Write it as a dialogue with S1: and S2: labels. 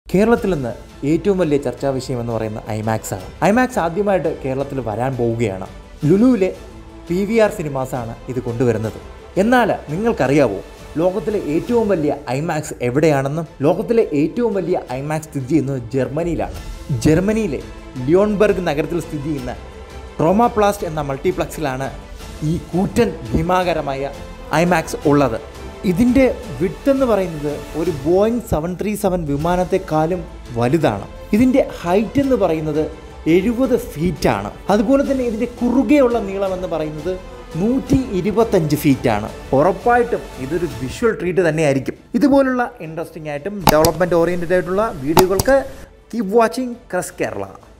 S1: കേരളത്തിൽ നിന്ന് ഏറ്റവും വലിയ ചർച്ചാ വിഷയം എന്ന് പറയുന്ന ഐമാക്സ് ആണ് ഐമാക്സ് ആദ്യമായിട്ട് കേരളത്തിൽ വരാൻ പോവുകയാണ് ലുലുവിലെ പി വി ആർ സിനിമാസാണ് ഇത് കൊണ്ടുവരുന്നത് എന്നാൽ നിങ്ങൾക്കറിയാവോ ലോകത്തിലെ ഏറ്റവും വലിയ ഐമാക്സ് എവിടെയാണെന്നും ലോകത്തിലെ ഏറ്റവും വലിയ ഐമാക്സ് സ്ഥിതി ചെയ്യുന്നത് ജർമ്മനിയിലാണ് ജർമ്മനിയിലെ ലിയോൺബർഗ് നഗരത്തിൽ സ്ഥിതി ചെയ്യുന്ന ട്രോമാപ്ലാസ്റ്റ് എന്ന മൾട്ടിപ്ലക്സിലാണ് ഈ കൂറ്റൻ ഭീമാകരമായ ഐമാക്സ് ഉള്ളത് ഇതിൻ്റെ വിട്ട് എന്ന് പറയുന്നത് ഒരു ബോയിങ് സെവൻ ത്രീ സെവൻ വിമാനത്തെക്കാളും വലുതാണ് ഇതിൻ്റെ ഹൈറ്റ് എന്ന് പറയുന്നത് എഴുപത് ഫീറ്റാണ് അതുപോലെ തന്നെ ഇതിൻ്റെ കുറുകെയുള്ള നീളം എന്ന് പറയുന്നത് നൂറ്റി ഇരുപത്തഞ്ച് ഫീറ്റാണ് ഉറപ്പായിട്ടും ഇതൊരു വിഷ്വൽ ട്രീറ്റ് തന്നെയായിരിക്കും ഇതുപോലുള്ള ഇൻട്രസ്റ്റിംഗ് ആയിട്ടും ഡെവലപ്മെൻറ്റ് ഓറിയൻറ്റഡ് ആയിട്ടുള്ള വീഡിയോകൾക്ക് കീപ് വാച്ചിങ് ക്രസ് കേരള